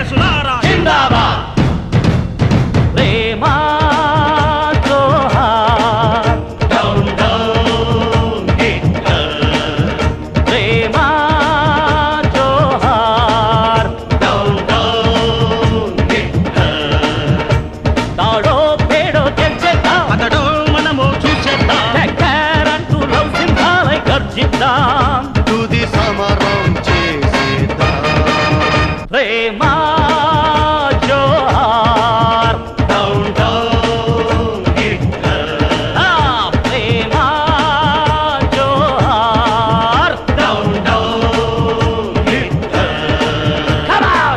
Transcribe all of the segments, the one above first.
పోలీసులారా జిందాబాద్ ప్రేమా జోహార్ down down Hitler ప్రేమా జోహార్ డౌన్ డౌన్ హిట్లర్ తాడో పేడో తెచ్చేద్దాం అతడు మనము చూసేద్దాం చక్కెరంటూ లవ్ సింహాలై గర్జిద్దాం తుది సమరం చేసేద్దాం ప్రేమా జోహార్ డౌన్ డౌన్ హిట్లర్ ఆ ప్రేమా జోహార్ down down Hitler Come out!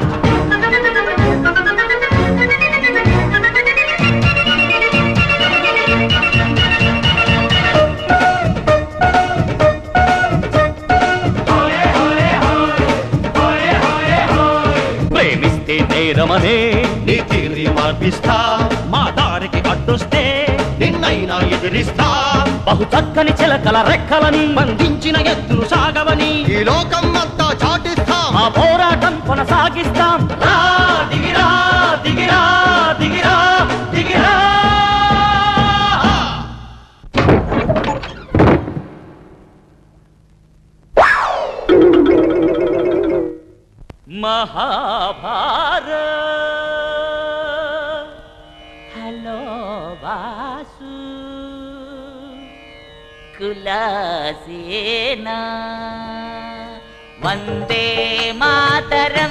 ప్రేమిస్తే నేరమనే నీ తీరి మార్పిస్తా మా దారికి అడ్డొస్తే నిన్నైనా ఎదిరిస్తా బహు చక్కని చిలకల రెక్కలని బంధించిన ఎత్తులు సాగవని ఈ లోకం అంతా చాటిస్తా ఆ పోరాటం కొనసాగిస్తాం రా దిగిరా దిగిరా దిగిరా దిగిరా మహాభారత్ హలో వాసు కులాసేనా వందే మాతరం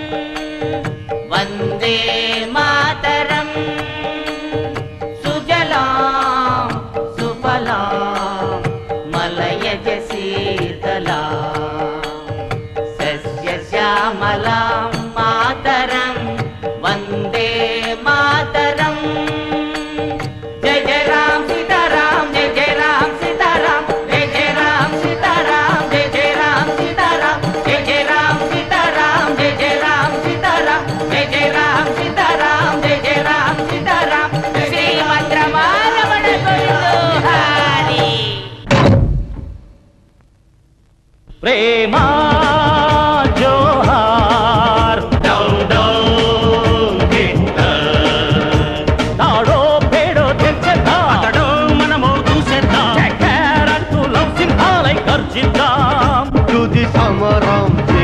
వందే మాతరం సుజలాం సుఫలాం మలయజ శీతలా సస్యశ్యామలాం మాతరం వందే మాతరం జయ జయ రామ్ సీతారాం జయ జయ రామ్ సీతారాం జయ జయ రామ్ సీతారాం జయ జయ రామ్ సీతారాం జయ జయ రామ్ సీతారాం జయ జయ రామ్ సీతారాం జయ జయ రామ్ సీతారాం జయ జయ రామ్ సీతారాం శ్రీమంత్రమారమణ హరి ప్రేమా జోహార్ డౌన్ డౌన్ హిట్లర్ తాడో పేడో తెచ్చేద్దాం అతడు మనము చూసేద్దాం చక్కెరంటూ లవ్ సింహాలై గర్జిద్దాం తుది సమరం